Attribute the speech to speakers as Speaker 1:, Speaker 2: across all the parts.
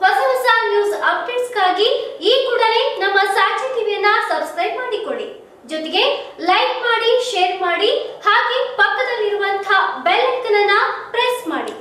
Speaker 1: ಹೊಸ ಹೊಸ ನ್ಯೂಸ್ ಅಪ್ಡೇಟ್ಸ್ಗಾಗಿ ಈ ಕೂಡಲೇ ನಮ್ಮ ಸಾಕ್ಷಿ ಟಿವಿಯನ್ನ ಸಬ್ಸ್ಕ್ರೈಬ್ ಮಾಡಿಕೊಳ್ಳಿ ಜೊತೆಗೆ ಲೈಕ್ ಮಾಡಿ ಶೇರ್ ಮಾಡಿ ಹಾಗೆ ಪಕ್ಕದಲ್ಲಿರುವಂತಹ ಬೆಲ್ ಐಕನ್ ಅನ್ನ ಪ್ರೆಸ್ ಮಾಡಿ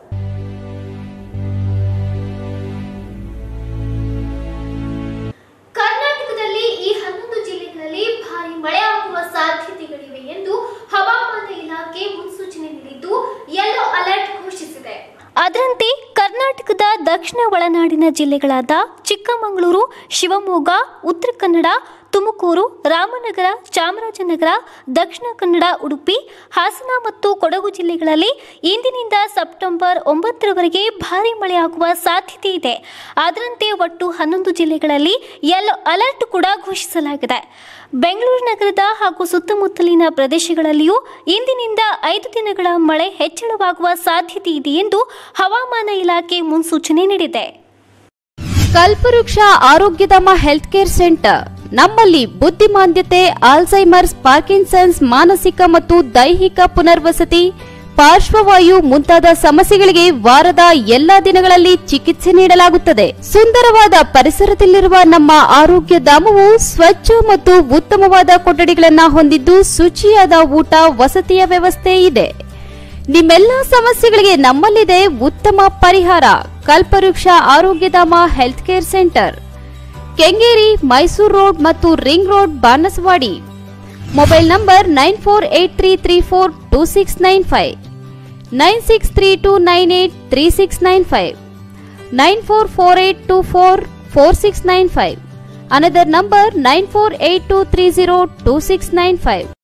Speaker 1: ಕರ್ನಾಟಕದಲ್ಲಿ ಈ ಹನ್ನೊಂದು ಜಿಲ್ಲೆಗಳಲ್ಲಿ ಭಾರಿ ಮಳೆ ಆಗುವ ಸಾಧ್ಯತೆಗಳಿವೆ ಎಂದು ಹವಾಮಾನ ಇಲಾಖೆ ಮುನ್ಸೂಚನೆ ನೀಡಿದ್ದು ಯೆಲ್ಲೋ ಅಲರ್ಟ್ ಘೋಷಿಸಿದೆ ಅದರಂತೆ ಕರ್ನಾಟಕದ ದಕ್ಷಿಣ ಒಳನಾಡಿನ ಜಿಲ್ಲೆಗಳಾದ ಚಿಕ್ಕಮಗಳೂರು ಶಿವಮೊಗ್ಗ ಉತ್ತರ ಕನ್ನಡ ತುಮಕೂರು ರಾಮನಗರ ಚಾಮರಾಜನಗರ ದಕ್ಷಿಣ ಕನ್ನಡ ಉಡುಪಿ ಹಾಸನ ಮತ್ತು ಕೊಡಗು ಜಿಲ್ಲೆಗಳಲ್ಲಿ ಇಂದಿನಿಂದ ಸೆಪ್ಟೆಂಬರ್ ಒಂಬತ್ತರವರೆಗೆ ಭಾರಿ ಮಳೆಯಾಗುವ ಸಾಧ್ಯತೆ ಇದೆ ಅದರಂತೆ ಒಟ್ಟು ಹನ್ನೊಂದು ಜಿಲ್ಲೆಗಳಲ್ಲಿ ಯೆಲ್ಲೋ ಅಲರ್ಟ್ ಕೂಡ ಘೋಷಿಸಲಾಗಿದೆ ಬೆಂಗಳೂರು ನಗರದ ಹಾಗೂ ಸುತ್ತಮುತ್ತಲಿನ ಪ್ರದೇಶಗಳಲ್ಲಿಯೂ ಇಂದಿನಿಂದ ಐದು ದಿನಗಳ ಮಳೆ ಹೆಚ್ಚಳವಾಗುವ ಸಾಧ್ಯತೆ ಇದೆ ಎಂದು ಹವಾಮಾನ ಇಲಾಖೆ ಮುನ್ಸೂಚನೆ ನೀಡಿದೆ
Speaker 2: ಕಲ್ಪವೃಕ್ಷ ಆರೋಗ್ಯಧಾಮ ಹೆಲ್ತ್ ಕೇರ್ ಸೆಂಟರ್ ನಮ್ಮಲ್ಲಿ ಬುದ್ಧಿಮಾಂದ್ಯತೆ ಆಲ್ಝೈಮರ್ಸ್ ಪಾರ್ಕಿನ್ಸನ್ಸ್ ಮಾನಸಿಕ ಮತ್ತು ದೈಹಿಕ ಪುನರ್ವಸತಿ ಪಾರ್ಶ್ವವಾಯು ಮುಂತಾದ ಸಮಸ್ಯೆಗಳಿಗೆ ವಾರದ ಎಲ್ಲಾ ದಿನಗಳಲ್ಲಿ ಚಿಕಿತ್ಸೆ ನೀಡಲಾಗುತ್ತದೆ ಸುಂದರವಾದ ಪರಿಸರದಲ್ಲಿರುವ ನಮ್ಮ ಆರೋಗ್ಯ ಧಾಮವು ಸ್ವಚ್ಛ ಮತ್ತು ಉತ್ತಮವಾದ ಕೊಠಡಿಗಳನ್ನ ಹೊಂದಿದ್ದು ಶುಚಿಯಾದ ಊಟ ವಸತಿಯ ವ್ಯವಸ್ಥೆ ಇದೆ ನಿಮ್ಮೆಲ್ಲ ಸಮಸ್ಯೆಗಳಿಗೆ ನಮ್ಮಲ್ಲಿದೆ ಉತ್ತಮ ಪರಿಹಾರ Kalpavriksha Arogyadhama health care centre Kengeri Mysuru road ಮತ್ತು ring road Banaswadi mobile number nine four eight three three four two six nine five nine six three two nine eight three six nine five nine four four eight two four four six nine five another number nine four eight two three zero two six nine five